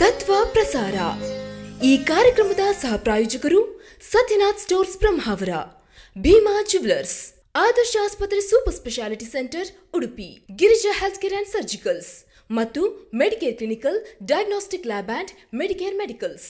ತತ್ವ ಪ್ರಸಾರ ಈ ಕಾರ್ಯಕ್ರಮದ ಸಹ ಪ್ರಾಯೋಜಕರು ಸತ್ಯನಾಥ್ ಸ್ಟೋರ್ಸ್ ಬ್ರಹ್ಮಾವರ ಭೀಮಾ ಜುವೆಲರ್ಸ್ ಆದರ್ಶ ಆಸ್ಪತ್ರೆ super speciality centre Udupi Girija health care and surgicals ಮತ್ತು medicare clinical diagnostic lab and medicare medicals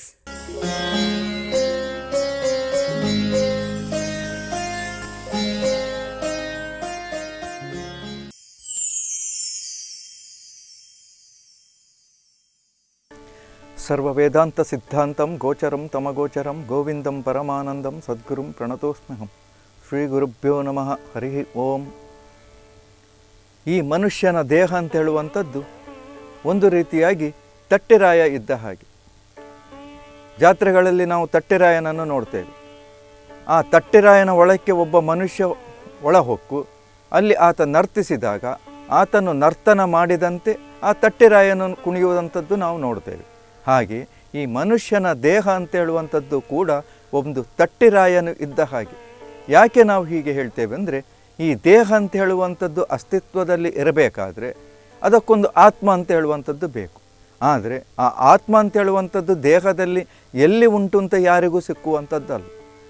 ಸರ್ವವೇದಾಂತ ಸಿದ್ಧಾಂತಂ ಗೋಚರಂ ತಮಗೋಚರಂ ಗೋವಿಂದಂ ಪರಮಾನಂದಂ ಸದ್ಗುರುಂ ಪ್ರಣತೋಸ್ಮ್ಯಹಂ ಶ್ರೀ ಗುರುಭ್ಯೋ ನಮಃ ಹರಿ ಓಂ ಈ ಮನುಷ್ಯನ ದೇಹ ಅಂತ ಹೇಳುವಂಥದ್ದು ಒಂದು ರೀತಿಯಾಗಿ ತಟ್ಟೆರಾಯ ಇದ್ದ ಹಾಗೆ ಜಾತ್ರೆಗಳಲ್ಲಿ ನಾವು ತಟ್ಟೆರಾಯನನ್ನು ನೋಡ್ತೇವೆ ಆ ತಟ್ಟೆರಾಯನ ಒಳಕ್ಕೆ ಒಬ್ಬ ಮನುಷ್ಯ ಒಳ ಹೊಕ್ಕು ಅಲ್ಲಿ ಆತ ನರ್ತಿಸಿದಾಗ ಆತನು ನರ್ತನ ಮಾಡಿದಂತೆ ಆ ತಟ್ಟೆರಾಯನನ್ನು ಕುಣಿಯುವಂಥದ್ದು ನಾವು ನೋಡ್ತೇವೆ ಹಾಗೆ ಈ ಮನುಷ್ಯನ ದೇಹ ಅಂತ ಹೇಳುವಂಥದ್ದು ಕೂಡ ಒಂದು ತಟ್ಟಿರಾಯನು ಇದ್ದ ಹಾಗೆ ಯಾಕೆ ನಾವು ಹೀಗೆ ಹೇಳ್ತೇವೆ ಅಂದರೆ ಈ ದೇಹ ಅಂತ ಹೇಳುವಂಥದ್ದು ಅಸ್ತಿತ್ವದಲ್ಲಿ ಇರಬೇಕಾದ್ರೆ ಅದಕ್ಕೊಂದು ಆತ್ಮ ಅಂತ ಹೇಳುವಂಥದ್ದು ಬೇಕು ಆದರೆ ಆ ಆತ್ಮ ಅಂತ ಹೇಳುವಂಥದ್ದು ದೇಹದಲ್ಲಿ ಎಲ್ಲಿ ಉಂಟು ಅಂತ ಯಾರಿಗೂ ಸಿಕ್ಕುವಂಥದ್ದಲ್ಲ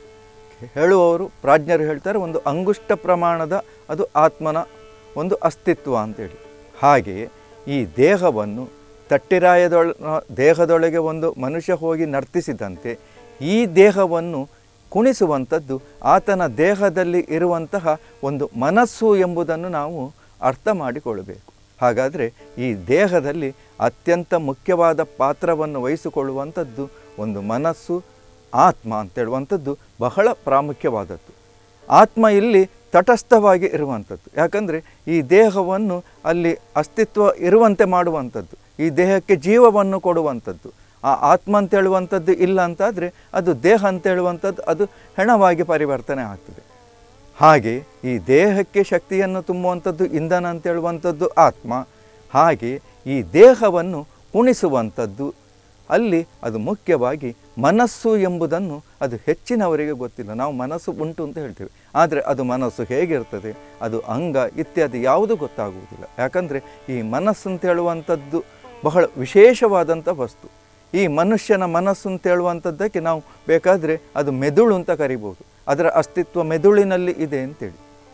ಹೇಳುವವರು ಪ್ರಾಜ್ಞರು ಹೇಳ್ತಾರೆ ಒಂದು ಅಂಗುಷ್ಟ ಪ್ರಮಾಣದ ಅದು ಆತ್ಮನ ಒಂದು ಅಸ್ತಿತ್ವ ಅಂತೇಳಿ ಹಾಗೆಯೇ ಈ ದೇಹವನ್ನು ತಟ್ಟಿರಾಯದೊಳ ದೇಹದೊಳಗೆ ಒಂದು ಮನುಷ್ಯ ಹೋಗಿ ನರ್ತಿಸಿದಂತೆ ಈ ದೇಹವನ್ನು ಕುಣಿಸುವಂಥದ್ದು ಆತನ ದೇಹದಲ್ಲಿ ಇರುವಂತಹ ಒಂದು ಮನಸ್ಸು ಎಂಬುದನ್ನು ನಾವು ಅರ್ಥ ಮಾಡಿಕೊಳ್ಳಬೇಕು ಹಾಗಾದರೆ ಈ ದೇಹದಲ್ಲಿ ಅತ್ಯಂತ ಮುಖ್ಯವಾದ ಪಾತ್ರವನ್ನು ವಹಿಸಿಕೊಳ್ಳುವಂಥದ್ದು ಒಂದು ಮನಸ್ಸು ಆತ್ಮ ಅಂತೇಳುವಂಥದ್ದು ಬಹಳ ಪ್ರಾಮುಖ್ಯವಾದದ್ದು ಆತ್ಮ ಇಲ್ಲಿ ತಟಸ್ಥವಾಗಿ ಇರುವಂಥದ್ದು ಯಾಕಂದರೆ ಈ ದೇಹವನ್ನು ಅಲ್ಲಿ ಅಸ್ತಿತ್ವ ಇರುವಂತೆ ಮಾಡುವಂಥದ್ದು ಈ ದೇಹಕ್ಕೆ ಜೀವವನ್ನು ಕೊಡುವಂಥದ್ದು ಆ ಆತ್ಮ ಅಂತ ಹೇಳುವಂಥದ್ದು ಇಲ್ಲ ಅಂತಾದರೆ ಅದು ದೇಹ ಅಂತ ಹೇಳುವಂಥದ್ದು ಅದು ಹೆಣವಾಗಿ ಪರಿವರ್ತನೆ ಆಗ್ತದೆ ಹಾಗೆ ಈ ದೇಹಕ್ಕೆ ಶಕ್ತಿಯನ್ನು ತುಂಬುವಂಥದ್ದು ಇಂಧನ ಅಂತ ಹೇಳುವಂಥದ್ದು ಆತ್ಮ ಹಾಗೆ ಈ ದೇಹವನ್ನು ಕುಣಿಸುವಂಥದ್ದು ಅಲ್ಲಿ ಅದು ಮುಖ್ಯವಾಗಿ ಮನಸ್ಸು ಎಂಬುದನ್ನು ಅದು ಹೆಚ್ಚಿನವರಿಗೆ ಗೊತ್ತಿಲ್ಲ ನಾವು ಮನಸ್ಸು ಉಂಟು ಅಂತ ಹೇಳ್ತೇವೆ ಆದರೆ ಅದು ಮನಸ್ಸು ಹೇಗಿರ್ತದೆ ಅದು ಅಂಗ ಇತ್ಯಾದಿ ಯಾವುದೂ ಗೊತ್ತಾಗುವುದಿಲ್ಲ ಯಾಕಂದರೆ ಈ ಮನಸ್ಸು ಅಂತ ಹೇಳುವಂಥದ್ದು ಬಹಳ ವಿಶೇಷವಾದಂಥ ವಸ್ತು ಈ ಮನುಷ್ಯನ ಮನಸ್ಸು ಅಂತ ಹೇಳುವಂಥದ್ದಕ್ಕೆ ನಾವು ಬೇಕಾದರೆ ಅದು ಮೆದುಳು ಅಂತ ಕರಿಬೋದು ಅದರ ಅಸ್ತಿತ್ವ ಮೆದುಳಿನಲ್ಲಿ ಇದೆ ಅಂತೇಳಿ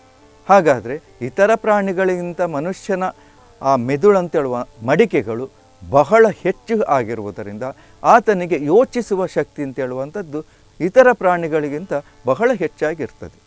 ಹಾಗಾದರೆ ಇತರ ಪ್ರಾಣಿಗಳಿಗಿಂತ ಮನುಷ್ಯನ ಆ ಮೆದುಳು ಅಂತೇಳುವ ಮಡಿಕೆಗಳು ಬಹಳ ಹೆಚ್ಚು ಆಗಿರುವುದರಿಂದ ಆತನಿಗೆ ಯೋಚಿಸುವ ಶಕ್ತಿ ಅಂತ ಹೇಳುವಂಥದ್ದು ಇತರ ಪ್ರಾಣಿಗಳಿಗಿಂತ ಬಹಳ ಹೆಚ್ಚಾಗಿರ್ತದೆ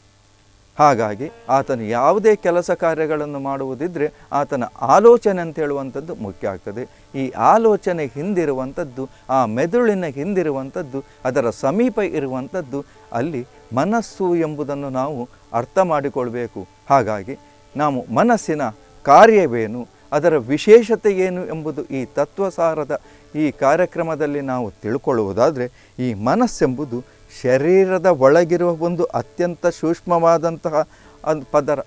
ಹಾಗಾಗಿ ಆತನು ಯಾವುದೇ ಕೆಲಸ ಕಾರ್ಯಗಳನ್ನು ಮಾಡುವುದಿದ್ದರೆ ಆತನ ಆಲೋಚನೆ ಅಂತ ಹೇಳುವಂಥದ್ದು ಮುಖ್ಯ ಆಗ್ತದೆ ಈ ಆಲೋಚನೆ ಹಿಂದಿರುವಂಥದ್ದು ಆ ಮೆದುಳಿನ ಹಿಂದಿರುವಂಥದ್ದು ಅದರ ಸಮೀಪ ಇರುವಂಥದ್ದು ಅಲ್ಲಿ ಮನಸ್ಸು ಎಂಬುದನ್ನು ನಾವು ಅರ್ಥ ಮಾಡಿಕೊಳ್ಬೇಕು ಹಾಗಾಗಿ ನಾವು ಮನಸ್ಸಿನ ಕಾರ್ಯವೇನು ಅದರ ವಿಶೇಷತೆ ಏನು ಎಂಬುದು ಈ ತತ್ವಸಾರದ ಈ ಕಾರ್ಯಕ್ರಮದಲ್ಲಿ ನಾವು ತಿಳ್ಕೊಳ್ಳುವುದಾದರೆ ಈ ಮನಸ್ಸೆಂಬುದು ಶರೀರದ ಒಳಗಿರುವ ಒಂದು ಅತ್ಯಂತ ಸೂಕ್ಷ್ಮವಾದಂತಹ ಒಂದು ಪದರ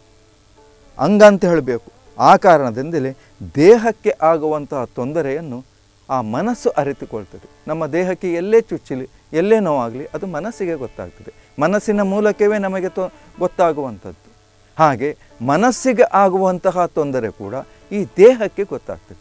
ಅಂಗ ಅಂತ ಹೇಳಬೇಕು ಆ ಕಾರಣದಿಂದಲೇ ದೇಹಕ್ಕೆ ಆಗುವಂತಹ ತೊಂದರೆಯನ್ನು ಆ ಮನಸ್ಸು ಅರಿತುಕೊಳ್ತದೆ ನಮ್ಮ ದೇಹಕ್ಕೆ ಎಲ್ಲೇ ಚುಚ್ಚಲಿ ಎಲ್ಲೇ ನೋವಾಗಲಿ ಅದು ಮನಸ್ಸಿಗೆ ಗೊತ್ತಾಗ್ತದೆ ಮನಸ್ಸಿನ ಮೂಲಕವೇ ನಮಗೆ ತೊ ಗೊತ್ತಾಗುವಂಥದ್ದು ಹಾಗೆ ಮನಸ್ಸಿಗೆ ಆಗುವಂತಹ ತೊಂದರೆ ಕೂಡ ಈ ದೇಹಕ್ಕೆ ಗೊತ್ತಾಗ್ತದೆ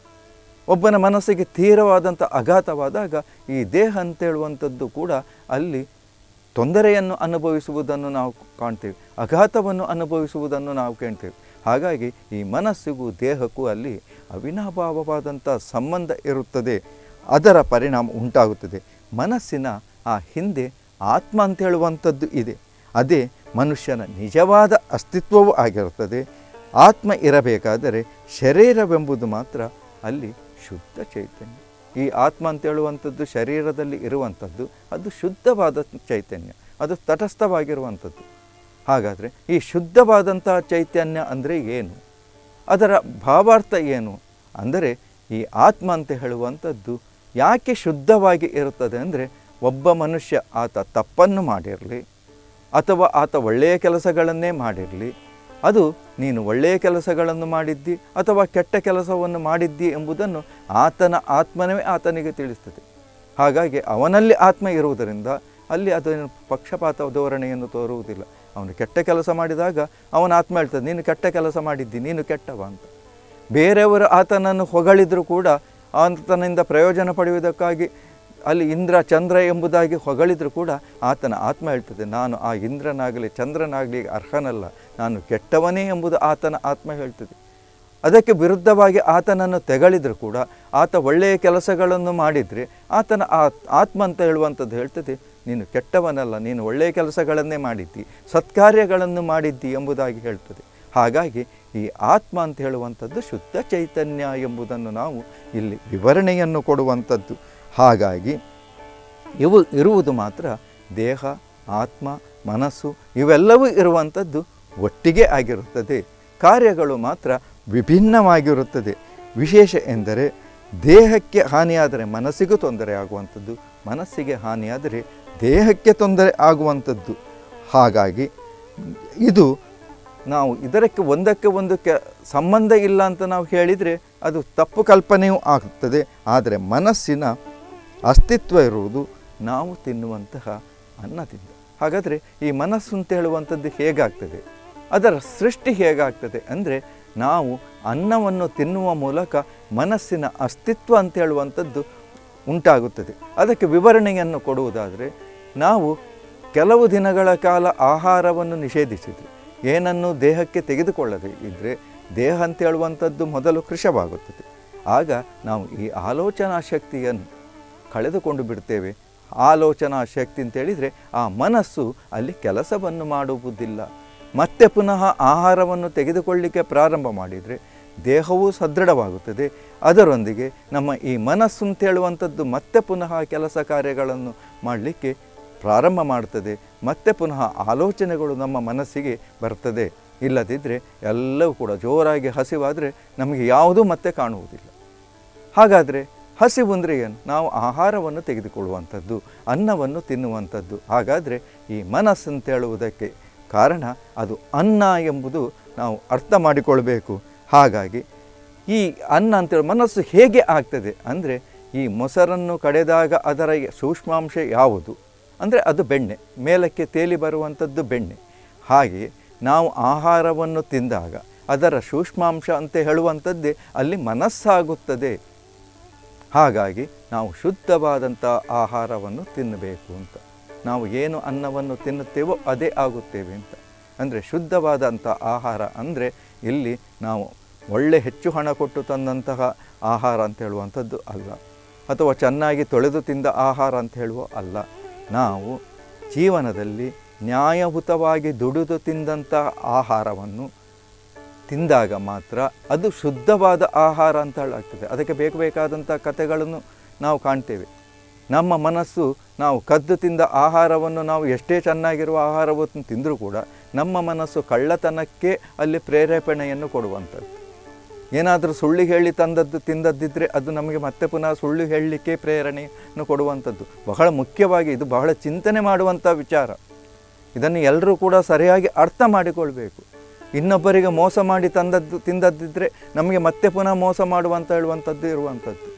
ಒಬ್ಬನ ಮನಸ್ಸಿಗೆ ತೀವ್ರವಾದಂಥ ಆಘಾತವಾದಾಗ ಈ ದೇಹ ಅಂತೇಳುವಂಥದ್ದು ಕೂಡ ಅಲ್ಲಿ ತೊಂದರೆಯನ್ನು ಅನುಭವಿಸುವುದನ್ನು ನಾವು ಕಾಣ್ತೇವೆ ಆಘಾತವನ್ನು ಅನುಭವಿಸುವುದನ್ನು ನಾವು ಕಾಣ್ತೇವೆ ಹಾಗಾಗಿ ಈ ಮನಸ್ಸಿಗೂ ದೇಹಕ್ಕೂ ಅಲ್ಲಿ ಅವಿನಾಭಾವವಾದಂಥ ಸಂಬಂಧ ಇರುತ್ತದೆ ಅದರ ಪರಿಣಾಮ ಉಂಟಾಗುತ್ತದೆ ಮನಸ್ಸಿನ ಆ ಹಿಂದೆ ಆತ್ಮ ಅಂತ ಹೇಳುವಂಥದ್ದು ಇದೆ ಅದೇ ಮನುಷ್ಯನ ನಿಜವಾದ ಅಸ್ತಿತ್ವವೂ ಆಗಿರುತ್ತದೆ ಆತ್ಮ ಇರಬೇಕಾದರೆ ಶರೀರವೆಂಬುದು ಮಾತ್ರ ಅಲ್ಲಿ ಶುದ್ಧ ಚೈತನ್ಯ ಈ ಆತ್ಮ ಅಂತ ಹೇಳುವಂಥದ್ದು ಶರೀರದಲ್ಲಿ ಇರುವಂಥದ್ದು ಅದು ಶುದ್ಧವಾದ ಚೈತನ್ಯ ಅದು ತಟಸ್ಥವಾಗಿರುವಂಥದ್ದು ಹಾಗಾದರೆ ಈ ಶುದ್ಧವಾದಂತಹ ಚೈತನ್ಯ ಅಂದರೆ ಏನು ಅದರ ಭಾವಾರ್ಥ ಏನು ಅಂದರೆ ಈ ಆತ್ಮ ಅಂತ ಹೇಳುವಂಥದ್ದು ಯಾಕೆ ಶುದ್ಧವಾಗಿ ಇರುತ್ತದೆ ಅಂದರೆ ಒಬ್ಬ ಮನುಷ್ಯ ಆತ ತಪ್ಪನ್ನು ಮಾಡಿರಲಿ ಅಥವಾ ಆತ ಒಳ್ಳೆಯ ಕೆಲಸಗಳನ್ನೇ ಮಾಡಿರಲಿ ಅದು ನೀನು ಒಳ್ಳೆಯ ಕೆಲಸಗಳನ್ನು ಮಾಡಿದ್ದಿ ಅಥವಾ ಕೆಟ್ಟ ಕೆಲಸವನ್ನು ಮಾಡಿದ್ದಿ ಎಂಬುದನ್ನು ಆತನ ಆತ್ಮನೇ ಆತನಿಗೆ ತಿಳಿಸ್ತದೆ ಹಾಗಾಗಿ ಅವನಲ್ಲಿ ಆತ್ಮ ಇರುವುದರಿಂದ ಅಲ್ಲಿ ಅದನ್ನು ಪಕ್ಷಪಾತ ಧೋರಣೆಯನ್ನು ತೋರುವುದಿಲ್ಲ ಅವನು ಕೆಟ್ಟ ಕೆಲಸ ಮಾಡಿದಾಗ ಅವನ ಆತ್ಮ ಹೇಳ್ತದೆ ನೀನು ಕೆಟ್ಟ ಕೆಲಸ ಮಾಡಿದ್ದಿ ನೀನು ಕೆಟ್ಟವ ಅಂತ ಬೇರೆಯವರು ಆತನನ್ನು ಹೊಗಳಿದರೂ ಕೂಡ ಆತನಿಂದ ಪ್ರಯೋಜನ ಪಡೆಯುವುದಕ್ಕಾಗಿ ಅಲ್ಲಿ ಇಂದ್ರ ಚಂದ್ರ ಎಂಬುದಾಗಿ ಹೊಗಳಿದರೂ ಕೂಡ ಆತನ ಆತ್ಮ ಹೇಳ್ತದೆ ನಾನು ಆ ಇಂದ್ರನಾಗಲಿ ಚಂದ್ರನಾಗಲಿ ಅರ್ಹನಲ್ಲ ನಾನು ಕೆಟ್ಟವನೇ ಎಂಬುದು ಆತನ ಆತ್ಮ ಹೇಳ್ತದೆ ಅದಕ್ಕೆ ವಿರುದ್ಧವಾಗಿ ಆತನನ್ನು ತೆಗಳಿದರೂ ಕೂಡ ಆತ ಒಳ್ಳೆಯ ಕೆಲಸಗಳನ್ನು ಮಾಡಿದರೆ ಆತನ ಆ ಆತ್ಮ ಅಂತ ಹೇಳುವಂಥದ್ದು ಹೇಳ್ತದೆ ನೀನು ಕೆಟ್ಟವನಲ್ಲ ನೀನು ಒಳ್ಳೆಯ ಕೆಲಸಗಳನ್ನೇ ಮಾಡಿದ್ದಿ ಸತ್ಕಾರ್ಯಗಳನ್ನು ಮಾಡಿದ್ದಿ ಎಂಬುದಾಗಿ ಹೇಳ್ತದೆ ಹಾಗಾಗಿ ಈ ಆತ್ಮ ಅಂತ ಹೇಳುವಂಥದ್ದು ಶುದ್ಧ ಚೈತನ್ಯ ಎಂಬುದನ್ನು ನಾವು ಇಲ್ಲಿ ವಿವರಣೆಯನ್ನು ಕೊಡುವಂಥದ್ದು ಹಾಗಾಗಿ ಇವು ಇರುವುದು ಮಾತ್ರ ದೇಹ ಆತ್ಮ ಮನಸ್ಸು ಇವೆಲ್ಲವೂ ಇರುವಂಥದ್ದು ಒಟ್ಟಿಗೆ ಆಗಿರುತ್ತದೆ ಕಾರ್ಯಗಳು ಮಾತ್ರ ವಿಭಿನ್ನವಾಗಿರುತ್ತದೆ ವಿಶೇಷ ಎಂದರೆ ದೇಹಕ್ಕೆ ಹಾನಿಯಾದರೆ ಮನಸ್ಸಿಗೂ ತೊಂದರೆ ಆಗುವಂಥದ್ದು ಮನಸ್ಸಿಗೆ ಹಾನಿಯಾದರೆ ದೇಹಕ್ಕೆ ತೊಂದರೆ ಆಗುವಂಥದ್ದು ಹಾಗಾಗಿ ಇದು ನಾವು ಇದಕ್ಕೆ ಒಂದಕ್ಕೆ ಒಂದು ಕೆ ಸಂಬಂಧ ಇಲ್ಲ ಅಂತ ನಾವು ಹೇಳಿದರೆ ಅದು ತಪ್ಪು ಕಲ್ಪನೆಯೂ ಆಗುತ್ತದೆ ಆದರೆ ಮನಸ್ಸಿನ ಅಸ್ತಿತ್ವ ಇರುವುದು ನಾವು ತಿನ್ನುವಂತಹ ಅನ್ನದಿಂದ ಹಾಗಾದರೆ ಈ ಮನಸ್ಸು ಅಂತ ಹೇಳುವಂಥದ್ದು ಹೇಗಾಗ್ತದೆ ಅದರ ಸೃಷ್ಟಿ ಹೇಗಾಗ್ತದೆ ಅಂದರೆ ನಾವು ಅನ್ನವನ್ನು ತಿನ್ನುವ ಮೂಲಕ ಮನಸ್ಸಿನ ಅಸ್ತಿತ್ವ ಅಂತ ಹೇಳುವಂಥದ್ದು ಉಂಟಾಗುತ್ತದೆ ಅದಕ್ಕೆ ವಿವರಣೆಯನ್ನು ಕೊಡುವುದಾದರೆ ನಾವು ಕೆಲವು ದಿನಗಳ ಕಾಲ ಆಹಾರವನ್ನು ನಿಷೇಧಿಸಿದರೆ ಏನನ್ನು ದೇಹಕ್ಕೆ ತೆಗೆದುಕೊಳ್ಳದೆ ಇದ್ದರೆ ದೇಹ ಅಂತ ಹೇಳುವಂಥದ್ದು ಮೊದಲು ಕೃಶವಾಗುತ್ತದೆ ಆಗ ನಾವು ಈ ಆಲೋಚನಾ ಶಕ್ತಿಯನ್ನು ಕಳೆದುಕೊಂಡು ಬಿಡ್ತೇವೆ ಆಲೋಚನಾ ಶಕ್ತಿ ಅಂತೇಳಿದರೆ ಆ ಮನಸ್ಸು ಅಲ್ಲಿ ಕೆಲಸವನ್ನು ಮಾಡುವುದಿಲ್ಲ ಮತ್ತೆ ಪುನಃ ಆಹಾರವನ್ನು ತೆಗೆದುಕೊಳ್ಳಿಕ್ಕೆ ಪ್ರಾರಂಭ ಮಾಡಿದರೆ ದೇಹವೂ ಸದೃಢವಾಗುತ್ತದೆ ಅದರೊಂದಿಗೆ ನಮ್ಮ ಈ ಮನಸ್ಸು ಅಂತ ಹೇಳುವಂಥದ್ದು ಮತ್ತೆ ಪುನಃ ಕೆಲಸ ಕಾರ್ಯಗಳನ್ನು ಮಾಡಲಿಕ್ಕೆ ಪ್ರಾರಂಭ ಮಾಡ್ತದೆ ಮತ್ತೆ ಪುನಃ ಆಲೋಚನೆಗಳು ನಮ್ಮ ಮನಸ್ಸಿಗೆ ಬರ್ತದೆ ಇಲ್ಲದಿದ್ದರೆ ಎಲ್ಲವೂ ಕೂಡ ಜೋರಾಗಿ ಹಸಿವಾದರೆ ನಮಗೆ ಯಾವುದೂ ಮತ್ತೆ ಕಾಣುವುದಿಲ್ಲ ಹಾಗಾದರೆ ಹಸಿವು ಅಂದರೆ ಏನು ನಾವು ಆಹಾರವನ್ನು ತೆಗೆದುಕೊಳ್ಳುವಂಥದ್ದು ಅನ್ನವನ್ನು ತಿನ್ನುವಂಥದ್ದು ಹಾಗಾದರೆ ಈ ಮನಸ್ಸು ಅಂತ ಹೇಳುವುದಕ್ಕೆ ಕಾರಣ ಅದು ಅನ್ನ ಎಂಬುದು ನಾವು ಅರ್ಥ ಮಾಡಿಕೊಳ್ಬೇಕು ಹಾಗಾಗಿ ಈ ಅನ್ನ ಅಂತೇಳಿ ಮನಸ್ಸು ಹೇಗೆ ಆಗ್ತದೆ ಅಂದರೆ ಈ ಮೊಸರನ್ನು ಕಡೆದಾಗ ಅದರ ಸೂಕ್ಷ್ಮಾಂಶ ಯಾವುದು ಅಂದರೆ ಅದು ಬೆಣ್ಣೆ ಮೇಲಕ್ಕೆ ತೇಲಿ ಬರುವಂಥದ್ದು ಬೆಣ್ಣೆ ಹಾಗೆ ನಾವು ಆಹಾರವನ್ನು ತಿಂದಾಗ ಅದರ ಸೂಕ್ಷ್ಮಾಂಶ ಅಂತ ಹೇಳುವಂಥದ್ದೇ ಅಲ್ಲಿ ಮನಸ್ಸಾಗುತ್ತದೆ ಹಾಗಾಗಿ ನಾವು ಶುದ್ಧವಾದಂಥ ಆಹಾರವನ್ನು ತಿನ್ನಬೇಕು ಅಂತ ನಾವು ಏನು ಅನ್ನವನ್ನು ತಿನ್ನುತ್ತೇವೋ ಅದೇ ಆಗುತ್ತೇವೆ ಅಂತ ಅಂದರೆ ಶುದ್ಧವಾದಂಥ ಆಹಾರ ಅಂದರೆ ಇಲ್ಲಿ ನಾವು ಒಳ್ಳೆ ಹೆಚ್ಚು ಹಣ ಕೊಟ್ಟು ತಂದಂತಹ ಆಹಾರ ಅಂತ ಹೇಳುವಂಥದ್ದು ಅಲ್ಲ ಅಥವಾ ಚೆನ್ನಾಗಿ ತೊಳೆದು ತಿಂದ ಆಹಾರ ಅಂತ ಹೇಳುವ ಅಲ್ಲ ನಾವು ಜೀವನದಲ್ಲಿ ನ್ಯಾಯಯುತವಾಗಿ ದುಡಿದು ತಿಂದಂಥ ಆಹಾರವನ್ನು ತಿಂದಾಗ ಮಾತ್ರ ಅದು ಶುದ್ಧವಾದ ಆಹಾರ ಅಂತ ಹೇಳಾಗ್ತದೆ ಅದಕ್ಕೆ ಬೇಕು ಬೇಕಾದಂಥ ಕಥೆಗಳನ್ನು ನಾವು ಕಾಣ್ತೇವೆ ನಮ್ಮ ಮನಸ್ಸು ನಾವು ಕದ್ದು ತಿಂದ ಆಹಾರವನ್ನು ನಾವು ಎಷ್ಟೇ ಚೆನ್ನಾಗಿರುವ ಆಹಾರವನ್ನು ತಿಂದರೂ ಕೂಡ ನಮ್ಮ ಮನಸ್ಸು ಕಳ್ಳತನಕ್ಕೆ ಅಲ್ಲಿ ಪ್ರೇರೇಪಣೆಯನ್ನು ಕೊಡುವಂಥದ್ದು ಏನಾದರೂ ಸುಳ್ಳು ಹೇಳಿ ತಂದದ್ದು ತಿಂದದ್ದಿದ್ದರೆ ಅದು ನಮಗೆ ಮತ್ತೆ ಪುನಃ ಸುಳ್ಳು ಹೇಳಲಿಕ್ಕೆ ಪ್ರೇರಣೆಯನ್ನು ಕೊಡುವಂಥದ್ದು ಬಹಳ ಮುಖ್ಯವಾಗಿ ಇದು ಬಹಳ ಚಿಂತನೆ ಮಾಡುವಂಥ ವಿಚಾರ ಇದನ್ನು ಎಲ್ಲರೂ ಕೂಡ ಸರಿಯಾಗಿ ಅರ್ಥ ಮಾಡಿಕೊಳ್ಬೇಕು ಇನ್ನೊಬ್ಬರಿಗೆ ಮೋಸ ಮಾಡಿ ತಂದದ್ದು ತಿಂದದ್ದಿದ್ದರೆ ನಮಗೆ ಮತ್ತೆ ಪುನಃ ಮೋಸ ಮಾಡುವಂತ ಹೇಳುವಂಥದ್ದು ಇರುವಂಥದ್ದು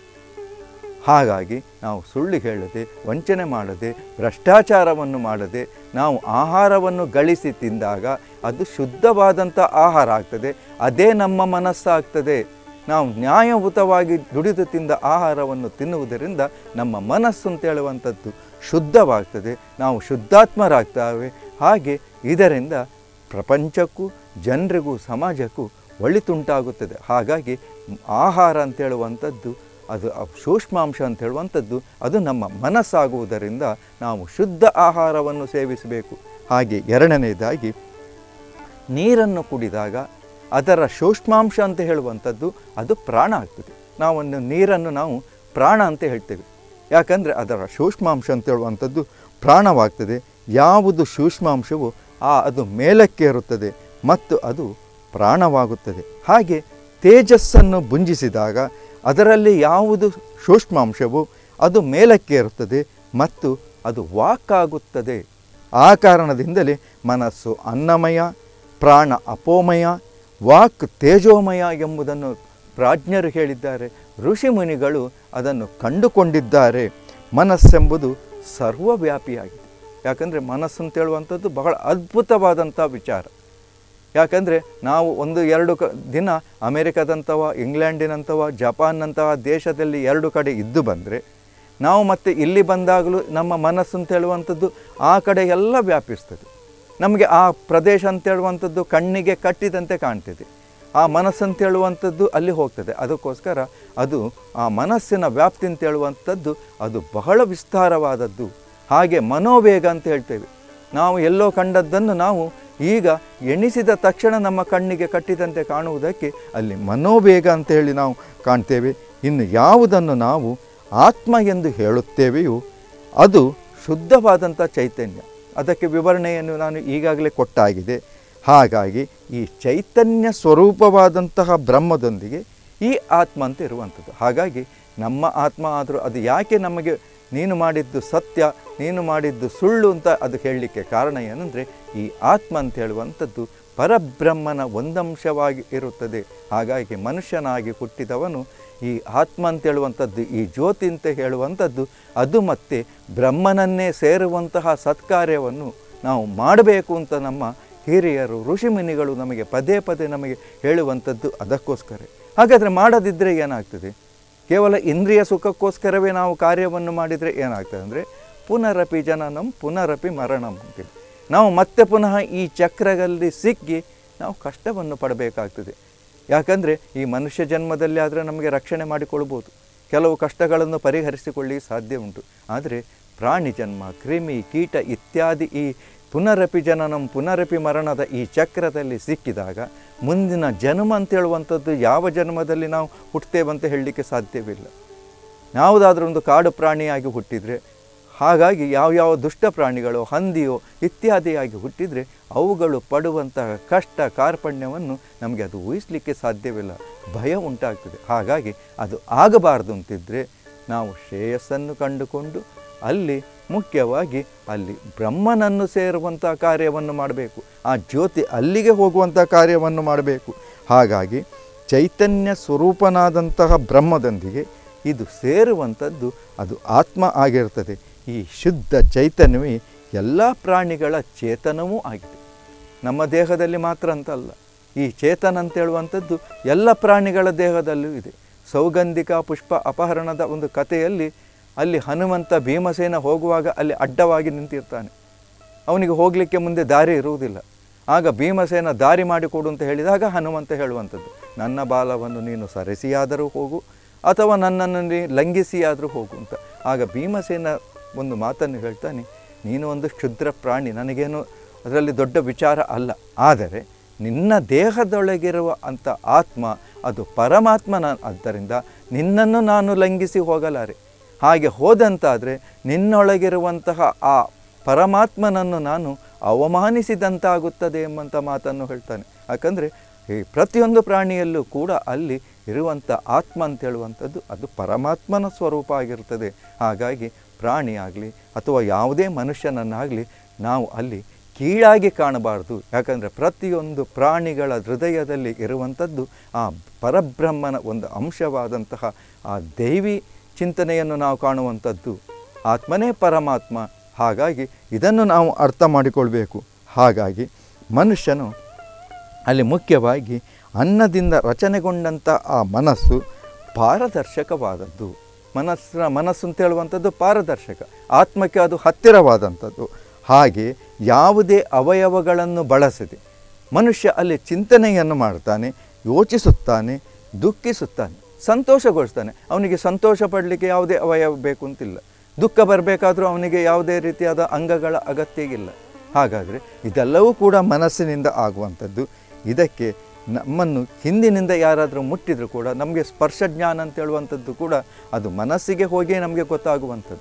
ಹಾಗಾಗಿ ನಾವು ಸುಳ್ಳು ಹೇಳದೆ ವಂಚನೆ ಮಾಡದೆ ಭ್ರಷ್ಟಾಚಾರವನ್ನು ಮಾಡದೆ ನಾವು ಆಹಾರವನ್ನು ಗಳಿಸಿ ತಿಂದಾಗ ಅದು ಶುದ್ಧವಾದಂಥ ಆಹಾರ ಆಗ್ತದೆ ಅದೇ ನಮ್ಮ ಮನಸ್ಸಾಗ್ತದೆ ನಾವು ನ್ಯಾಯಯುತವಾಗಿ ದುಡಿದು ತಿಂದ ಆಹಾರವನ್ನು ತಿನ್ನುವುದರಿಂದ ನಮ್ಮ ಮನಸ್ಸು ಅಂತ ಹೇಳುವಂಥದ್ದು ಶುದ್ಧವಾಗ್ತದೆ ನಾವು ಶುದ್ಧಾತ್ಮರಾಗ್ತೇವೆ ಹಾಗೆ ಇದರಿಂದ ಪ್ರಪಂಚಕ್ಕೂ ಜನರಿಗೂ ಸಮಾಜಕ್ಕೂ ಒಳಿತುಂಟಾಗುತ್ತದೆ ಹಾಗಾಗಿ ಆಹಾರ ಅಂತ ಹೇಳುವಂಥದ್ದು ಅದು ಆ ಸೂಕ್ಷ್ಮಾಂಶ ಅಂತ ಹೇಳುವಂಥದ್ದು ಅದು ನಮ್ಮ ಮನಸ್ಸಾಗುವುದರಿಂದ ನಾವು ಶುದ್ಧ ಆಹಾರವನ್ನು ಸೇವಿಸಬೇಕು ಹಾಗೆ ಎರಡನೇದಾಗಿ ನೀರನ್ನು ಕುಡಿದಾಗ ಅದರ ಸೂಕ್ಷ್ಮಾಂಶ ಅಂತ ಹೇಳುವಂಥದ್ದು ಅದು ಪ್ರಾಣ ಆಗ್ತದೆ ನಾವೊಂದು ನೀರನ್ನು ನಾವು ಪ್ರಾಣ ಅಂತ ಹೇಳ್ತೇವೆ ಯಾಕಂದರೆ ಅದರ ಸೂಕ್ಷ್ಮಾಂಶ ಅಂತ ಹೇಳುವಂಥದ್ದು ಪ್ರಾಣವಾಗ್ತದೆ ಯಾವುದು ಸೂಕ್ಷ್ಮಾಂಶವು ಆ ಅದು ಮೇಲಕ್ಕೆ ಇರುತ್ತದೆ ಮತ್ತು ಅದು ಪ್ರಾಣವಾಗುತ್ತದೆ ಹಾಗೆ ತೇಜಸ್ಸನ್ನು ಭುಂಜಿಸಿದಾಗ ಅದರಲ್ಲಿ ಯಾವುದು ಸೂಕ್ಷ್ಮಾಂಶವು ಅದು ಮೇಲಕ್ಕೆ ಇರುತ್ತದೆ ಮತ್ತು ಅದು ವಾಕಾಗುತ್ತದೆ ಆ ಕಾರಣದಿಂದಲೇ ಮನಸ್ಸು ಅನ್ನಮಯ ಪ್ರಾಣ ಅಪೋಮಯ ವಾಕ್ ತೇಜೋಮಯ ಎಂಬುದನ್ನು ಪ್ರಾಜ್ಞರು ಹೇಳಿದ್ದಾರೆ ಋಷಿಮುನಿಗಳು ಅದನ್ನು ಕಂಡುಕೊಂಡಿದ್ದಾರೆ ಮನಸ್ಸೆಂಬುದು ಸರ್ವವ್ಯಾಪಿಯಾಗಿದೆ ಯಾಕಂದರೆ ಮನಸ್ಸು ಅಂತ ಹೇಳುವಂಥದ್ದು ಬಹಳ ಅದ್ಭುತವಾದಂಥ ವಿಚಾರ ಯಾಕಂದರೆ ನಾವು ಒಂದು ಎರಡು ಕ ದಿನ ಅಮೇರಿಕಾದಂಥವ ಇಂಗ್ಲೆಂಡಿನಂಥವ ಜಪಾನ್ನಂತಹ ದೇಶದಲ್ಲಿ ಎರಡು ಕಡೆ ಇದ್ದು ಬಂದರೆ ನಾವು ಮತ್ತೆ ಇಲ್ಲಿ ಬಂದಾಗಲೂ ನಮ್ಮ ಮನಸ್ಸು ಅಂತ ಹೇಳುವಂಥದ್ದು ಆ ಕಡೆ ಎಲ್ಲ ವ್ಯಾಪಿಸ್ತದೆ ನಮಗೆ ಆ ಪ್ರದೇಶ ಅಂತ ಹೇಳುವಂಥದ್ದು ಕಣ್ಣಿಗೆ ಕಟ್ಟಿದಂತೆ ಕಾಣ್ತದೆ ಆ ಮನಸ್ಸಂತ ಹೇಳುವಂಥದ್ದು ಅಲ್ಲಿ ಹೋಗ್ತದೆ ಅದಕ್ಕೋಸ್ಕರ ಅದು ಆ ಮನಸ್ಸಿನ ವ್ಯಾಪ್ತಿ ಅಂತ ಹೇಳುವಂಥದ್ದು ಅದು ಬಹಳ ವಿಸ್ತಾರವಾದದ್ದು ಹಾಗೆ ಮನೋವೇಗ ಅಂತ ಹೇಳ್ತೇವೆ ನಾವು ಎಲ್ಲೋ ಕಂಡದ್ದನ್ನು ನಾವು ಈಗ ಎಣಿಸಿದ ತಕ್ಷಣ ನಮ್ಮ ಕಣ್ಣಿಗೆ ಕಟ್ಟಿದಂತೆ ಕಾಣುವುದಕ್ಕೆ ಅಲ್ಲಿ ಮನೋವೇಗ ಅಂತ ಹೇಳಿ ನಾವು ಕಾಣ್ತೇವೆ ಇನ್ನು ಯಾವುದನ್ನು ನಾವು ಆತ್ಮ ಎಂದು ಹೇಳುತ್ತೇವೆಯೋ ಅದು ಶುದ್ಧವಾದಂಥ ಚೈತನ್ಯ ಅದಕ್ಕೆ ವಿವರಣೆಯನ್ನು ನಾನು ಈಗಾಗಲೇ ಕೊಟ್ಟಾಗಿದೆ ಹಾಗಾಗಿ ಈ ಚೈತನ್ಯ ಸ್ವರೂಪವಾದಂತಹ ಬ್ರಹ್ಮದೊಂದಿಗೆ ಈ ಆತ್ಮ ಅಂತ ಇರುವಂಥದ್ದು ಹಾಗಾಗಿ ನಮ್ಮ ಆತ್ಮ ಆದರೂ ಅದು ಯಾಕೆ ನಮಗೆ ನೀನು ಮಾಡಿದ್ದು ಸತ್ಯ ನೀನು ಮಾಡಿದ್ದು ಸುಳ್ಳು ಅಂತ ಅದು ಹೇಳಲಿಕ್ಕೆ ಕಾರಣ ಏನಂದರೆ ಈ ಆತ್ಮ ಅಂತ ಹೇಳುವಂಥದ್ದು ಪರಬ್ರಹ್ಮನ ಒಂದಂಶವಾಗಿ ಇರುತ್ತದೆ ಹಾಗಾಗಿ ಮನುಷ್ಯನಾಗಿ ಹುಟ್ಟಿದವನು ಈ ಆತ್ಮ ಅಂತ ಹೇಳುವಂಥದ್ದು ಈ ಜ್ಯೋತಿ ಅಂತ ಹೇಳುವಂಥದ್ದು ಅದು ಮತ್ತೆ ಬ್ರಹ್ಮನನ್ನೇ ಸೇರುವಂತಹ ಸತ್ಕಾರ್ಯವನ್ನು ನಾವು ಮಾಡಬೇಕು ಅಂತ ನಮ್ಮ ಹಿರಿಯರು ಋಷಿಮುನಿಗಳು ನಮಗೆ ಪದೇ ಪದೇ ನಮಗೆ ಹೇಳುವಂಥದ್ದು ಅದಕ್ಕೋಸ್ಕರ ಹಾಗಾದರೆ ಮಾಡದಿದ್ದರೆ ಏನಾಗ್ತದೆ ಕೇವಲ ಇಂದ್ರಿಯ ಸುಖಕ್ಕೋಸ್ಕರವೇ ನಾವು ಕಾರ್ಯವನ್ನು ಮಾಡಿದರೆ ಏನಾಗ್ತದೆ ಅಂದರೆ ಪುನರಪಿ ಜನನಂ ಪುನರಪಿ ಮರಣಂ ಅಂತೇಳಿ ನಾವು ಮತ್ತೆ ಪುನಃ ಈ ಚಕ್ರದಲ್ಲಿ ಸಿಕ್ಕಿ ನಾವು ಕಷ್ಟವನ್ನು ಪಡಬೇಕಾಗ್ತದೆ ಯಾಕಂದರೆ ಈ ಮನುಷ್ಯ ಜನ್ಮದಲ್ಲಿ ಆದರೆ ನಮಗೆ ರಕ್ಷಣೆ ಮಾಡಿಕೊಳ್ಬೋದು ಕೆಲವು ಕಷ್ಟಗಳನ್ನು ಪರಿಹರಿಸಿಕೊಳ್ಳಿ ಸಾಧ್ಯ ಉಂಟು ಆದರೆ ಪ್ರಾಣಿ ಜನ್ಮ ಕ್ರಿಮಿ ಕೀಟ ಇತ್ಯಾದಿ ಈ ಪುನರಪಿ ಜನನಂ ಪುನರಪಿ ಮರಣದ ಈ ಚಕ್ರದಲ್ಲಿ ಸಿಕ್ಕಿದಾಗ ಮುಂದಿನ ಜನ್ಮ ಅಂತ ಹೇಳುವಂಥದ್ದು ಯಾವ ಜನ್ಮದಲ್ಲಿ ನಾವು ಹುಟ್ಟುತ್ತೇವಂತ ಹೇಳಲಿಕ್ಕೆ ಸಾಧ್ಯವಿಲ್ಲ ಯಾವುದಾದ್ರೂ ಒಂದು ಕಾಡು ಪ್ರಾಣಿಯಾಗಿ ಹುಟ್ಟಿದರೆ ಹಾಗಾಗಿ ಯಾವ್ಯಾವ ದುಷ್ಟ ಪ್ರಾಣಿಗಳು ಹಂದಿಯೋ ಇತ್ಯಾದಿಯಾಗಿ ಹುಟ್ಟಿದರೆ ಅವುಗಳು ಪಡುವಂತಹ ಕಷ್ಟ ಕಾರ್ಪಣ್ಯವನ್ನು ನಮಗೆ ಅದು ಊಹಿಸಲಿಕ್ಕೆ ಸಾಧ್ಯವಿಲ್ಲ ಭಯ ಉಂಟಾಗ್ತದೆ ಹಾಗಾಗಿ ಅದು ಆಗಬಾರ್ದು ಅಂತಿದ್ದರೆ ನಾವು ಶ್ರೇಯಸ್ಸನ್ನು ಕಂಡುಕೊಂಡು ಅಲ್ಲಿ ಮುಖ್ಯವಾಗಿ ಅಲ್ಲಿ ಬ್ರಹ್ಮನನ್ನು ಸೇರುವಂಥ ಕಾರ್ಯವನ್ನು ಮಾಡಬೇಕು ಆ ಜ್ಯೋತಿ ಅಲ್ಲಿಗೆ ಹೋಗುವಂಥ ಕಾರ್ಯವನ್ನು ಮಾಡಬೇಕು ಹಾಗಾಗಿ ಚೈತನ್ಯ ಸ್ವರೂಪನಾದಂತಹ ಬ್ರಹ್ಮದೊಂದಿಗೆ ಇದು ಸೇರುವಂಥದ್ದು ಅದು ಆತ್ಮ ಆಗಿರ್ತದೆ ಈ ಶುದ್ಧ ಚೈತನ್ಯವೇ ಎಲ್ಲ ಪ್ರಾಣಿಗಳ ಚೇತನವೂ ಆಗಿದೆ ನಮ್ಮ ದೇಹದಲ್ಲಿ ಮಾತ್ರ ಅಂತ ಅಲ್ಲ ಈ ಚೇತನ ಅಂತ ಹೇಳುವಂಥದ್ದು ಎಲ್ಲ ಪ್ರಾಣಿಗಳ ದೇಹದಲ್ಲೂ ಇದೆ ಸೌಗಂಧಿಕ ಪುಷ್ಪ ಅಪಹರಣದ ಒಂದು ಕಥೆಯಲ್ಲಿ ಅಲ್ಲಿ ಹನುಮಂತ ಭೀಮಸೇನ ಹೋಗುವಾಗ ಅಲ್ಲಿ ಅಡ್ಡವಾಗಿ ನಿಂತಿರ್ತಾನೆ ಅವನಿಗೆ ಹೋಗಲಿಕ್ಕೆ ಮುಂದೆ ದಾರಿ ಇರುವುದಿಲ್ಲ ಆಗ ಭೀಮಸೇನ ದಾರಿ ಮಾಡಿಕೊಡು ಅಂತ ಹೇಳಿದಾಗ ಹನುಮಂತ ಹೇಳುವಂಥದ್ದು ನನ್ನ ಬಾಲವನ್ನು ನೀನು ಸರಿಸಿಯಾದರೂ ಹೋಗು ಅಥವಾ ನನ್ನನ್ನು ನೀ ಲಂಘಿಸಿಯಾದರೂ ಹೋಗು ಅಂತ ಆಗ ಭೀಮಸೇನ ಒಂದು ಮಾತನ್ನು ಹೇಳ್ತಾನೆ ನೀನು ಒಂದು ಕ್ಷುದ್ರ ಪ್ರಾಣಿ ನನಗೇನು ಅದರಲ್ಲಿ ದೊಡ್ಡ ವಿಚಾರ ಅಲ್ಲ ಆದರೆ ನಿನ್ನ ದೇಹದೊಳಗಿರುವ ಅಂಥ ಆತ್ಮ ಅದು ಪರಮಾತ್ಮನ ಆದ್ದರಿಂದ ನಿನ್ನನ್ನು ನಾನು ಲಂಘಿಸಿ ಹೋಗಲಾರೆ ಹಾಗೆ ಹೋದಂತಾದರೆ ನಿನ್ನೊಳಗಿರುವಂತಹ ಆ ಪರಮಾತ್ಮನನ್ನು ನಾನು ಅವಮಾನಿಸಿದಂತಾಗುತ್ತದೆ ಎಂಬಂಥ ಮಾತನ್ನು ಹೇಳ್ತಾನೆ ಯಾಕಂದರೆ ಈ ಪ್ರತಿಯೊಂದು ಪ್ರಾಣಿಯಲ್ಲೂ ಕೂಡ ಅಲ್ಲಿ ಇರುವಂಥ ಆತ್ಮ ಅಂತ ಹೇಳುವಂಥದ್ದು ಅದು ಪರಮಾತ್ಮನ ಸ್ವರೂಪ ಆಗಿರ್ತದೆ ಹಾಗಾಗಿ ಪ್ರಾಣಿಯಾಗಲಿ ಅಥವಾ ಯಾವುದೇ ಮನುಷ್ಯನನ್ನಾಗಲಿ ನಾವು ಅಲ್ಲಿ ಕೀಳಾಗಿ ಕಾಣಬಾರ್ದು ಯಾಕಂದರೆ ಪ್ರತಿಯೊಂದು ಪ್ರಾಣಿಗಳ ಹೃದಯದಲ್ಲಿ ಇರುವಂಥದ್ದು ಆ ಪರಬ್ರಹ್ಮನ ಒಂದು ಅಂಶವಾದಂತಹ ಆ ದೈವಿ ಚಿಂತನೆಯನ್ನು ನಾವು ಕಾಣುವಂಥದ್ದು ಆತ್ಮನೇ ಪರಮಾತ್ಮ ಹಾಗಾಗಿ ಇದನ್ನು ನಾವು ಅರ್ಥ ಮಾಡಿಕೊಳ್ಬೇಕು ಹಾಗಾಗಿ ಮನುಷ್ಯನು ಅಲ್ಲಿ ಮುಖ್ಯವಾಗಿ ಅನ್ನದಿಂದ ರಚನೆಗೊಂಡಂಥ ಆ ಮನಸ್ಸು ಪಾರದರ್ಶಕವಾದದ್ದು ಮನಸ್ಸಿನ ಮನಸ್ಸು ಅಂತ ಹೇಳುವಂಥದ್ದು ಪಾರದರ್ಶಕ ಆತ್ಮಕ್ಕೆ ಅದು ಹತ್ತಿರವಾದಂಥದ್ದು ಹಾಗೆ ಯಾವುದೇ ಅವಯವಗಳನ್ನು ಬಳಸದೆ ಮನುಷ್ಯ ಅಲ್ಲಿ ಚಿಂತನೆಯನ್ನು ಮಾಡ್ತಾನೆ ಯೋಚಿಸುತ್ತಾನೆ ದುಃಖಿಸುತ್ತಾನೆ ಸಂತೋಷಗೊಳಿಸ್ತಾನೆ ಅವನಿಗೆ ಸಂತೋಷ ಪಡಲಿಕ್ಕೆ ಯಾವುದೇ ಅವಯವ ಬೇಕು ಅಂತಿಲ್ಲ ದುಃಖ ಬರಬೇಕಾದ್ರೂ ಅವನಿಗೆ ಯಾವುದೇ ರೀತಿಯಾದ ಅಂಗಗಳ ಅಗತ್ಯ ಇಲ್ಲ ಹಾಗಾದರೆ ಇದೆಲ್ಲವೂ ಕೂಡ ಮನಸ್ಸಿನಿಂದ ಆಗುವಂಥದ್ದು ಇದಕ್ಕೆ ನಮ್ಮನ್ನು ಹಿಂದಿನಿಂದ ಯಾರಾದರೂ ಮುಟ್ಟಿದರೂ ಕೂಡ ನಮಗೆ ಸ್ಪರ್ಶ ಜ್ಞಾನ ಅಂತ ಹೇಳುವಂಥದ್ದು ಕೂಡ ಅದು ಮನಸ್ಸಿಗೆ ಹೋಗಿಯೇ ನಮಗೆ ಗೊತ್ತಾಗುವಂಥದ್ದು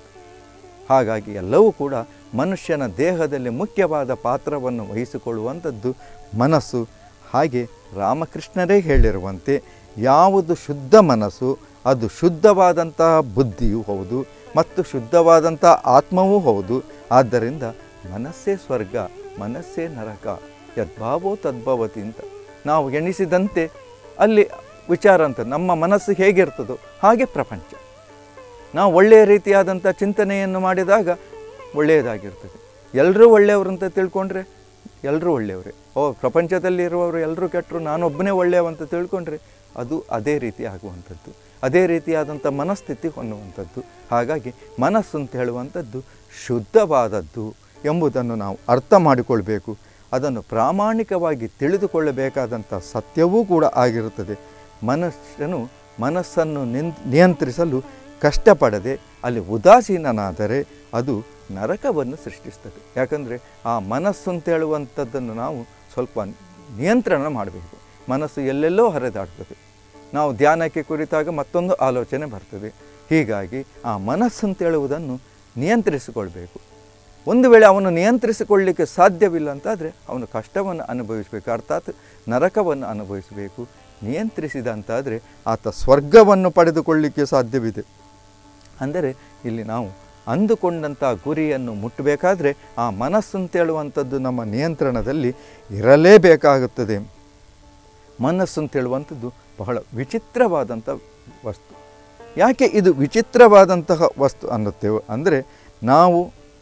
ಹಾಗಾಗಿ ಎಲ್ಲವೂ ಕೂಡ ಮನುಷ್ಯನ ದೇಹದಲ್ಲಿ ಮುಖ್ಯವಾದ ಪಾತ್ರವನ್ನು ವಹಿಸಿಕೊಳ್ಳುವಂಥದ್ದು ಮನಸ್ಸು ಹಾಗೆ ರಾಮಕೃಷ್ಣರೇ ಹೇಳಿರುವಂತೆ ಯಾವುದು ಶುದ್ಧ ಮನಸ್ಸು ಅದು ಶುದ್ಧವಾದಂತಹ ಬುದ್ಧಿಯೂ ಹೌದು ಮತ್ತು ಶುದ್ಧವಾದಂಥ ಆತ್ಮವೂ ಹೌದು ಆದ್ದರಿಂದ ಮನಸ್ಸೇ ಸ್ವರ್ಗ ಮನಸ್ಸೇ ನರಕ ಯದ್ಭಾವೋ ತದ್ಭವತಿ ಅಂತ ನಾವು ಎಣಿಸಿದಂತೆ ಅಲ್ಲಿ ವಿಚಾರ ಅಂತ ನಮ್ಮ ಮನಸ್ಸು ಹೇಗಿರ್ತದೋ ಹಾಗೆ ಪ್ರಪಂಚ ನಾವು ಒಳ್ಳೆಯ ರೀತಿಯಾದಂಥ ಚಿಂತನೆಯನ್ನು ಮಾಡಿದಾಗ ಒಳ್ಳೆಯದಾಗಿರ್ತದೆ ಎಲ್ಲರೂ ಒಳ್ಳೆಯವರು ಅಂತ ತಿಳ್ಕೊಂಡ್ರೆ ಎಲ್ಲರೂ ಒಳ್ಳೆಯವರೇ ಓ ಪ್ರಪಂಚದಲ್ಲಿರುವವರು ಎಲ್ಲರೂ ಕೆಟ್ಟರು ನಾನೊಬ್ಬನೇ ಒಳ್ಳೆಯವ ಅಂತ ತಿಳ್ಕೊಂಡ್ರೆ ಅದು ಅದೇ ರೀತಿ ಆಗುವಂಥದ್ದು ಅದೇ ರೀತಿಯಾದಂಥ ಮನಸ್ಥಿತಿ ಹೊಂದುವಂಥದ್ದು ಹಾಗಾಗಿ ಮನಸ್ಸು ಅಂತ ಹೇಳುವಂಥದ್ದು ಶುದ್ಧವಾದದ್ದು ಎಂಬುದನ್ನು ನಾವು ಅರ್ಥ ಮಾಡಿಕೊಳ್ಬೇಕು ಅದನ್ನು ಪ್ರಾಮಾಣಿಕವಾಗಿ ತಿಳಿದುಕೊಳ್ಳಬೇಕಾದಂಥ ಸತ್ಯವೂ ಕೂಡ ಆಗಿರುತ್ತದೆ ಮನುಷ್ಯನು ಮನಸ್ಸನ್ನು ನಿನ್ ನಿಯಂತ್ರಿಸಲು ಕಷ್ಟಪಡದೆ ಅಲ್ಲಿ ಉದಾಸೀನನಾದರೆ ಅದು ನರಕವನ್ನು ಸೃಷ್ಟಿಸ್ತದೆ ಯಾಕಂದರೆ ಆ ಮನಸ್ಸು ಅಂತ ಹೇಳುವಂಥದ್ದನ್ನು ನಾವು ಸ್ವಲ್ಪ ನಿಯಂತ್ರಣ ಮಾಡಬೇಕು ಮನಸ್ಸು ಎಲ್ಲೆಲ್ಲೋ ಹರಿದಾಡ್ತದೆ ನಾವು ಧ್ಯಾನಕ್ಕೆ ಕುರಿತಾಗ ಮತ್ತೊಂದು ಆಲೋಚನೆ ಬರ್ತದೆ ಹೀಗಾಗಿ ಆ ಮನಸ್ಸು ಅಂತ ಹೇಳುವುದನ್ನು ನಿಯಂತ್ರಿಸಿಕೊಳ್ಬೇಕು ಒಂದು ವೇಳೆ ಅವನು ನಿಯಂತ್ರಿಸಿಕೊಳ್ಳಲಿಕ್ಕೆ ಸಾಧ್ಯವಿಲ್ಲ ಅಂತಾದರೆ ಅವನು ಕಷ್ಟವನ್ನು ಅನುಭವಿಸಬೇಕು ಅರ್ಥಾತ್ ನರಕವನ್ನು ಅನುಭವಿಸಬೇಕು ನಿಯಂತ್ರಿಸಿದಂತಾದರೆ ಆತ ಸ್ವರ್ಗವನ್ನು ಪಡೆದುಕೊಳ್ಳಲಿಕ್ಕೆ ಸಾಧ್ಯವಿದೆ ಅಂದರೆ ಇಲ್ಲಿ ನಾವು ಅಂದುಕೊಂಡಂಥ ಗುರಿಯನ್ನು ಮುಟ್ಟಬೇಕಾದ್ರೆ ಆ ಮನಸ್ಸು ಅಂತೇಳುವಂಥದ್ದು ನಮ್ಮ ನಿಯಂತ್ರಣದಲ್ಲಿ ಇರಲೇಬೇಕಾಗುತ್ತದೆ ಮನಸ್ಸು ಅಂತೇಳುವಂಥದ್ದು ಬಹಳ ವಿಚಿತ್ರವಾದಂಥ ವಸ್ತು ಯಾಕೆ ಇದು ವಿಚಿತ್ರವಾದಂತಹ ವಸ್ತು ಅನ್ನುತ್ತೇವೆ ಅಂದರೆ ನಾವು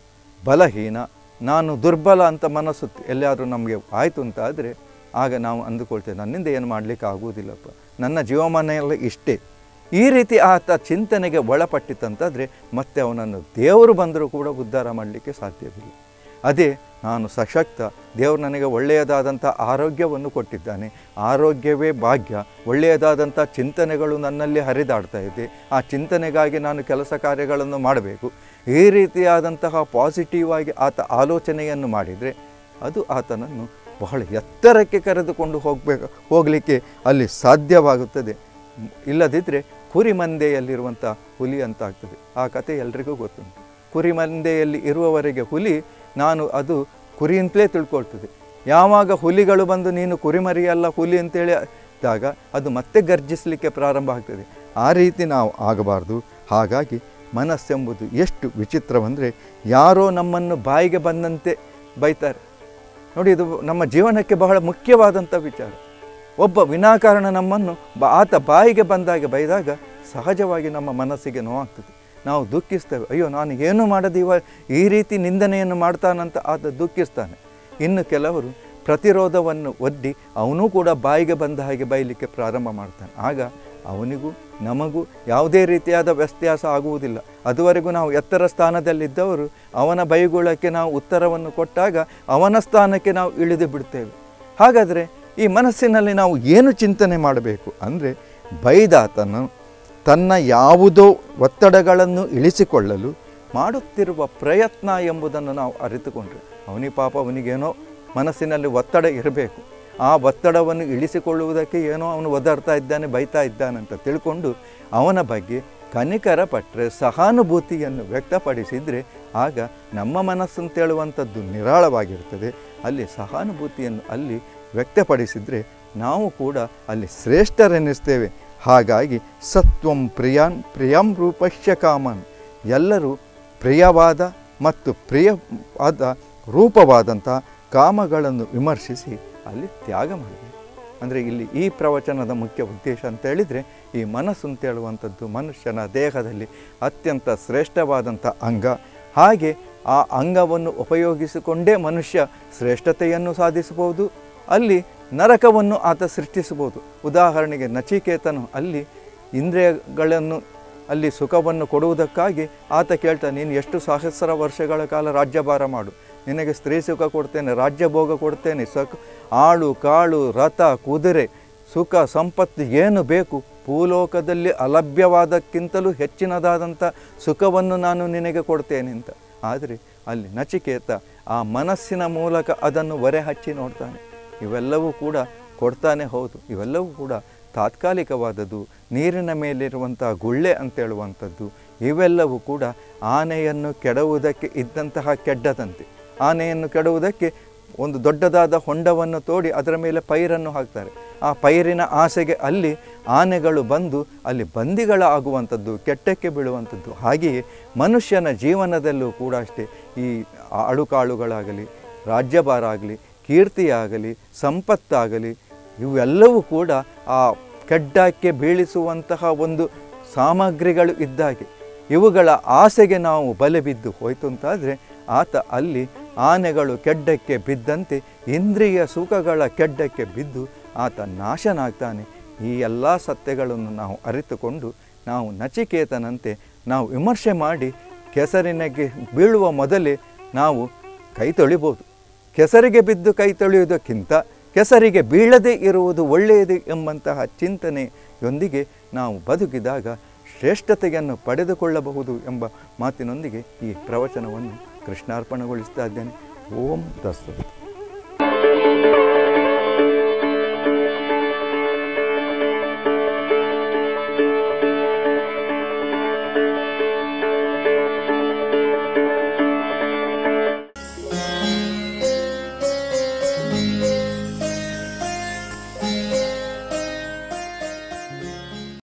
ಬಲಹೀನ ನಾನು ದುರ್ಬಲ ಅಂತ ಮನಸ್ಸು ಎಲ್ಲಿಯಾದರೂ ನಮಗೆ ಆಯಿತು ಅಂತ ಆದರೆ ಆಗ ನಾವು ಅಂದುಕೊಳ್ತೇವೆ ನನ್ನಿಂದ ಏನು ಮಾಡಲಿಕ್ಕೆ ಆಗುವುದಿಲ್ಲಪ್ಪ ನನ್ನ ಜೀವಮಾನ ಎಲ್ಲ ಇಷ್ಟೇ ಈ ರೀತಿ ಆತ ಚಿಂತನೆಗೆ ಒಳಪಟ್ಟಿತ್ತಂತಾದರೆ ಮತ್ತೆ ಅವನನ್ನು ದೇವರು ಬಂದರೂ ಕೂಡ ಉದ್ಧಾರ ಮಾಡಲಿಕ್ಕೆ ಸಾಧ್ಯವಿಲ್ಲ ಅದೇ ನಾನು ಸಶಕ್ತ ದೇವರು ನನಗೆ ಒಳ್ಳೆಯದಾದಂಥ ಆರೋಗ್ಯವನ್ನು ಕೊಟ್ಟಿದ್ದಾನೆ ಆರೋಗ್ಯವೇ ಭಾಗ್ಯ ಒಳ್ಳೆಯದಾದಂಥ ಚಿಂತನೆಗಳು ನನ್ನಲ್ಲಿ ಹರಿದಾಡ್ತಾ ಇದೆ ಆ ಚಿಂತನೆಗಾಗಿ ನಾನು ಕೆಲಸ ಕಾರ್ಯಗಳನ್ನು ಮಾಡಬೇಕು ಈ ರೀತಿಯಾದಂತಹ ಪಾಸಿಟಿವ್ ಆಗಿ ಆತ ಆಲೋಚನೆಯನ್ನು ಮಾಡಿದರೆ ಅದು ಆತನನ್ನು ಬಹಳ ಎತ್ತರಕ್ಕೆ ಕರೆದುಕೊಂಡು ಹೋಗಬೇಕು ಹೋಗಲಿಕ್ಕೆ ಅಲ್ಲಿ ಸಾಧ್ಯವಾಗುತ್ತದೆ ಮ್, ಇಲ್ಲದಿದ್ದರೆ ಕುರಿಮಂದೆಯಲ್ಲಿರುವಂಥ ಹುಲಿ ಅಂತ ಆಗ್ತದೆ ಆ ಕತೆ ಎಲ್ರಿಗೂ ಗೊತ್ತುಂಟು ಕುರಿಮಂದೆಯಲ್ಲಿ ಇರುವವರೆಗೆ ಹುಲಿ ನಾನು ಅದು ಕುರಿ ಅಂತಲೇ ತಿಳ್ಕೊಳ್ತದೆ ಯಾವಾಗ ಹುಲಿಗಳು ಬಂದು ನೀನು ಕುರಿಮರಿಯಲ್ಲ ಹುಲಿ ಅಂತೇಳಿ ಇದ್ದಾಗ ಅದು ಮತ್ತೆ ಗರ್ಜಿಸಲಿಕ್ಕೆ ಪ್ರಾರಂಭ ಆಗ್ತದೆ ಆ ರೀತಿ ನಾವು ಆಗಬಾರ್ದು ಹಾಗಾಗಿ ಮನಸ್ಸೆಂಬುದು ಎಷ್ಟು ವಿಚಿತ್ರವಂದರೆ ಯಾರೋ ನಮ್ಮನ್ನು ಬಾಯಿಗೆ ಬಂದಂತೆ ಬೈತಾರೆ ನೋಡಿ ಇದು ನಮ್ಮ ಜೀವನಕ್ಕೆ ಬಹಳ ಮುಖ್ಯವಾದಂಥ ವಿಚಾರ ಒಬ್ಬ ವಿನಾಕಾರಣ ನಮ್ಮನ್ನು ಬ ಆತ ಬಾಯಿಗೆ ಬಂದಾಗ ಬೈದಾಗ ಸಹಜವಾಗಿ ನಮ್ಮ ಮನಸ್ಸಿಗೆ ನೋವಾಗ್ತದೆ ನಾವು ದುಃಖಿಸ್ತೇವೆ ಅಯ್ಯೋ ನಾನು ಏನು ಮಾಡದಿವ ಈ ರೀತಿ ನಿಂದನೆಯನ್ನು ಮಾಡ್ತಾನಂತ ಆತ ದುಃಖಿಸ್ತಾನೆ ಇನ್ನು ಕೆಲವರು ಪ್ರತಿರೋಧವನ್ನು ಒಡ್ಡಿ ಅವನೂ ಕೂಡ ಬಾಯಿಗೆ ಬಂದ ಹಾಗೆ ಬೈಲಿಕ್ಕೆ ಪ್ರಾರಂಭ ಮಾಡ್ತಾನೆ ಆಗ ಅವನಿಗೂ ನಮಗೂ ಯಾವುದೇ ರೀತಿಯಾದ ವ್ಯತ್ಯಾಸ ಆಗುವುದಿಲ್ಲ ಅದುವರೆಗೂ ನಾವು ಎತ್ತರ ಸ್ಥಾನದಲ್ಲಿದ್ದವರು ಅವನ ಬೈಗುಳಕ್ಕೆ ನಾವು ಉತ್ತರವನ್ನು ಕೊಟ್ಟಾಗ ಅವನ ಸ್ಥಾನಕ್ಕೆ ನಾವು ಇಳಿದು ಬಿಡ್ತೇವೆ ಹಾಗಾದರೆ ಈ ಮನಸ್ಸಿನಲ್ಲಿ ನಾವು ಏನು ಚಿಂತನೆ ಮಾಡಬೇಕು ಅಂದರೆ ಬೈದಾತನು ತನ್ನ ಯಾವುದೋ ಒತ್ತಡಗಳನ್ನು ಇಳಿಸಿಕೊಳ್ಳಲು ಮಾಡುತ್ತಿರುವ ಪ್ರಯತ್ನ ಎಂಬುದನ್ನು ನಾವು ಅರಿತುಕೊಂಡ್ರೆ ಅವನಿ ಪಾಪ ಅವನಿಗೇನೋ ಮನಸ್ಸಿನಲ್ಲಿ ಒತ್ತಡ ಇರಬೇಕು ಆ ಒತ್ತಡವನ್ನು ಇಳಿಸಿಕೊಳ್ಳುವುದಕ್ಕೆ ಏನೋ ಅವನು ಒದರ್ತಾ ಇದ್ದಾನೆ ಬೈತಾ ಇದ್ದಾನಂತ ತಿಳ್ಕೊಂಡು ಅವನ ಬಗ್ಗೆ ಕನಿಕರ ಪಟ್ಟರೆ ಸಹಾನುಭೂತಿಯನ್ನು ವ್ಯಕ್ತಪಡಿಸಿದರೆ ಆಗ ನಮ್ಮ ಮನಸ್ಸು ಅಂತೇಳುವಂಥದ್ದು ನಿರಾಳವಾಗಿರ್ತದೆ ಅಲ್ಲಿ ಸಹಾನುಭೂತಿಯನ್ನು ಅಲ್ಲಿ ವ್ಯಕ್ತಪಡಿಸಿದರೆ ನಾವು ಕೂಡ ಅಲ್ಲಿ ಶ್ರೇಷ್ಠರೆನ್ನಿಸ್ತೇವೆ ಹಾಗಾಗಿ ಸತ್ವಂ ಪ್ರಿಯಾನ್ ಪ್ರಿಯಂ ರೂಪಶ್ಯ ಕಾಮನ್ ಎಲ್ಲರೂ ಪ್ರಿಯವಾದ ಮತ್ತು ಪ್ರಿಯವಾದ ರೂಪವಾದಂಥ ಕಾಮಗಳನ್ನು ವಿಮರ್ಶಿಸಿ ಅಲ್ಲಿ ತ್ಯಾಗ ಮಾಡಬೇಕು ಅಂದರೆ ಇಲ್ಲಿ ಈ ಪ್ರವಚನದ ಮುಖ್ಯ ಉದ್ದೇಶ ಅಂತ ಹೇಳಿದರೆ ಈ ಮನಸ್ಸು ಅಂತ ಹೇಳುವಂಥದ್ದು ಮನುಷ್ಯನ ದೇಹದಲ್ಲಿ ಅತ್ಯಂತ ಶ್ರೇಷ್ಠವಾದಂಥ ಅಂಗ ಹಾಗೆ ಆ ಅಂಗವನ್ನು ಉಪಯೋಗಿಸಿಕೊಂಡೇ ಮನುಷ್ಯ ಶ್ರೇಷ್ಠತೆಯನ್ನು ಸಾಧಿಸಬಹುದು ಅಲ್ಲಿ ನರಕವನ್ನು ಆತ ಸೃಷ್ಟಿಸಬಹುದು ಉದಾಹರಣೆಗೆ ನಚಿಕೇತನು ಅಲ್ಲಿ ಇಂದ್ರಿಯಗಳನ್ನು ಅಲ್ಲಿ ಸುಖವನ್ನು ಕೊಡುವುದಕ್ಕಾಗಿ ಆತ ಕೇಳ್ತಾನೆ ನೀನು ಎಷ್ಟು ಸಹಸ್ರ ವರ್ಷಗಳ ಕಾಲ ರಾಜ್ಯಭಾರ ಮಾಡು ನಿನಗೆ ಸ್ತ್ರೀ ಸುಖ ಕೊಡ್ತೇನೆ ರಾಜ್ಯ ಭೋಗ ಕೊಡ್ತೇನೆ ಸಕ್ ಆಳು ಕಾಳು ರಥ ಕುದುರೆ ಸುಖ ಸಂಪತ್ತು ಏನು ಬೇಕು ಭೂಲೋಕದಲ್ಲಿ ಅಲಭ್ಯವಾದಕ್ಕಿಂತಲೂ ಹೆಚ್ಚಿನದಾದಂಥ ಸುಖವನ್ನು ನಾನು ನಿನಗೆ ಕೊಡ್ತೇನೆ ಅಂತ ಆದರೆ ಅಲ್ಲಿ ನಚಿಕೇತ ಆ ಮನಸ್ಸಿನ ಮೂಲಕ ಅದನ್ನು ಹೊರೆ ಹಚ್ಚಿ ನೋಡ್ತಾನೆ ಇವೆಲ್ಲವೂ ಕೂಡ ಕೊಡ್ತಾನೆ ಹೌದು ಇವೆಲ್ಲವೂ ಕೂಡ ತಾತ್ಕಾಲಿಕವಾದದ್ದು ನೀರಿನ ಮೇಲಿರುವಂಥ ಗುಳ್ಳೆ ಅಂತೇಳುವಂಥದ್ದು ಇವೆಲ್ಲವೂ ಕೂಡ ಆನೆಯನ್ನು ಕೆಡವುವುದಕ್ಕೆ ಇದ್ದಂತಹ ಕೆಡ್ಡದಂತೆ ಆನೆಯನ್ನು ಕೆಡವುವುದಕ್ಕೆ ಒಂದು ದೊಡ್ಡದಾದ ಹೊಂಡವನ್ನು ತೋಡಿ ಅದರ ಮೇಲೆ ಪೈರನ್ನು ಹಾಕ್ತಾರೆ ಆ ಪೈರಿನ ಆಸೆಗೆ ಅಲ್ಲಿ ಆನೆಗಳು ಬಂದು ಅಲ್ಲಿ ಬಂದಿಗಳಾಗುವಂಥದ್ದು ಕೆಟ್ಟಕ್ಕೆ ಬೀಳುವಂಥದ್ದು ಹಾಗೆಯೇ ಮನುಷ್ಯನ ಜೀವನದಲ್ಲೂ ಕೂಡ ಅಷ್ಟೇ ಈ ಅಳುಕಾಳುಗಳಾಗಲಿ ರಾಜ್ಯಭಾರ ಆಗಲಿ ಕೀರ್ತಿಯಾಗಲಿ ಸಂಪತ್ತಾಗಲಿ ಇವೆಲ್ಲವೂ ಕೂಡ ಆ ಕೆಡ್ಡಕ್ಕೆ ಬೀಳಿಸುವಂತಹ ಒಂದು ಸಾಮಗ್ರಿಗಳು ಇದ್ದಾಗೆ ಇವುಗಳ ಆಸೆಗೆ ನಾವು ಬಲೆ ಬಿದ್ದು ಹೋಯ್ತು ಅಂತಾದರೆ ಆತ ಅಲ್ಲಿ ಆನೆಗಳು ಕೆಡ್ಡಕ್ಕೆ ಬಿದ್ದಂತೆ ಇಂದ್ರಿಯ ಸುಖಗಳ ಕೆಡ್ಡಕ್ಕೆ ಬಿದ್ದು ಆತ ನಾಶನಾಗ್ತಾನೆ ಈ ಎಲ್ಲ ಸತ್ಯಗಳನ್ನು ನಾವು ಅರಿತುಕೊಂಡು ನಾವು ನಚಿಕೇತನಂತೆ ನಾವು ವಿಮರ್ಶೆ ಮಾಡಿ ಕೆಸರಿನಗೆ ಬೀಳುವ ಮೊದಲೇ ನಾವು ಕೈ ತೊಳಿಬೋದು ಕೆಸರಿಗೆ ಬಿದ್ದು ಕೈ ತೊಳೆಯುವುದಕ್ಕಿಂತ ಕೆಸರಿಗೆ ಬೀಳದೇ ಇರುವುದು ಒಳ್ಳೆಯದು ಎಂಬಂತಹ ಚಿಂತನೆಯೊಂದಿಗೆ ನಾವು ಬದುಕಿದಾಗ ಶ್ರೇಷ್ಠತೆಯನ್ನು ಪಡೆದುಕೊಳ್ಳಬಹುದು ಎಂಬ ಮಾತಿನೊಂದಿಗೆ ಈ ಪ್ರವಚನವನ್ನು ಕೃಷ್ಣಾರ್ಪಣೆಗೊಳಿಸ್ತಾ ಇದ್ದೇನೆ ಓಂ ತಸ್ಸು